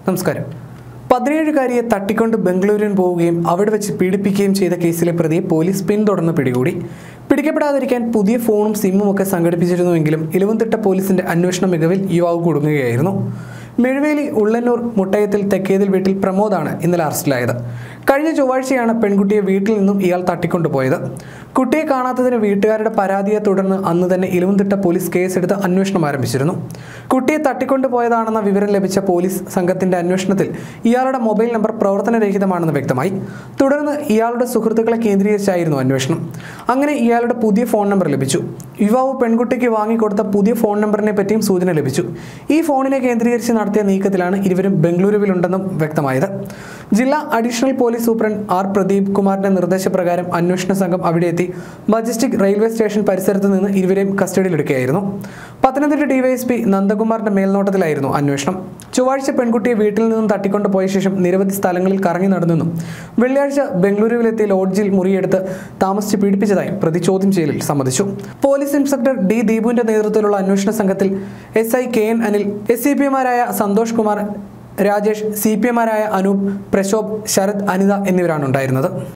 നമസ്കാരം പതിനേഴുകാരിയെ തട്ടിക്കൊണ്ട് ബംഗളൂരുവിന് പോവുകയും അവിടെ വെച്ച് പീഡിപ്പിക്കുകയും ചെയ്ത കേസിലെ പ്രതിയെ പോലീസ് പിന്തുടർന്ന് പിടികൂടി പിടിക്കപ്പെടാതിരിക്കാൻ പുതിയ ഫോണും സിമ്മും ഒക്കെ സംഘടിപ്പിച്ചിരുന്നുവെങ്കിലും ഇലവന്തിട്ട പോലീസിന്റെ അന്വേഷണ മികവിൽ യുവാവ് കുടുങ്ങുകയായിരുന്നു മെഴുവേലി ഉള്ളന്നൂർ മുട്ടയത്തിൽ തെക്കേതിൽ വീട്ടിൽ പ്രമോദാണ് ഇന്നലെ അറസ്റ്റിലായത് കഴിഞ്ഞ ചൊവ്വാഴ്ചയാണ് പെൺകുട്ടിയെ വീട്ടിൽ നിന്നും ഇയാൾ തട്ടിക്കൊണ്ടുപോയത് കുട്ടിയെ കാണാത്തതിന് വീട്ടുകാരുടെ പരാതിയെ തുടർന്ന് അന്ന് തന്നെ ഇലവന്തിട്ട പോലീസ് കേസെടുത്ത് അന്വേഷണം ആരംഭിച്ചിരുന്നു കുട്ടിയെ തട്ടിക്കൊണ്ടുപോയതാണെന്ന വിവരം ലഭിച്ച പോലീസ് സംഘത്തിന്റെ അന്വേഷണത്തിൽ ഇയാളുടെ മൊബൈൽ നമ്പർ പ്രവർത്തനരഹിതമാണെന്ന് വ്യക്തമായി തുടർന്ന് ഇയാളുടെ സുഹൃത്തുക്കളെ കേന്ദ്രീകരിച്ചായിരുന്നു അന്വേഷണം അങ്ങനെ ഇയാളുടെ പുതിയ ഫോൺ നമ്പർ ലഭിച്ചു യുവാവ് പെൺകുട്ടിക്ക് വാങ്ങിക്കൊടുത്ത പുതിയ ഫോൺ നമ്പറിനെ പറ്റിയും സൂചന ലഭിച്ചു ഈ ഫോണിനെ കേന്ദ്രീകരിച്ച് നടത്തിയ നീക്കത്തിലാണ് ഇരുവരും ബംഗളൂരുവിലുണ്ടെന്നും വ്യക്തമായത് ജില്ലാ additional police superintendent R Pradeep കുമാറിന്റെ നിർദ്ദേശപ്രകാരം അന്വേഷണ സംഘം അവിടെ എത്തി മജസ്റ്റിക് റെയിൽവേ സ്റ്റേഷൻ പരിസരത്ത് നിന്ന് ഇരുവരെയും കസ്റ്റഡിയിലെടുക്കുകയായിരുന്നു പത്തനംതിട്ട ഡിവൈഎസ്പി നന്ദകുമാറിന്റെ മേൽനോട്ടത്തിലായിരുന്നു അന്വേഷണം ചൊവ്വാഴ്ച പെൺകുട്ടിയെ വീട്ടിൽ നിന്നും തട്ടിക്കൊണ്ടുപോയ ശേഷം നിരവധി സ്ഥലങ്ങളിൽ കറങ്ങി നടന്നെന്നും വെള്ളിയാഴ്ച ബംഗളൂരുവിലെത്തി ലോഡ്ജിൽ മുറിയെടുത്ത് താമസിച്ച് പീഡിപ്പിച്ചതായി പ്രതി ചോദ്യം ചെയ്യലിൽ സമ്മതിച്ചു പോലീസ് ഇൻസ്പെക്ടർ ഡി ദീപുവിന്റെ നേതൃത്വത്തിലുള്ള അന്വേഷണ സംഘത്തിൽ S I K N Anil S C P എമാരായ സന്തോഷ് കുമാർ രാജേഷ് സി പി എമാരായ അനൂപ് പ്രശോഭ് ശരത് അനിത എന്നിവരാണ് ഉണ്ടായിരുന്നത്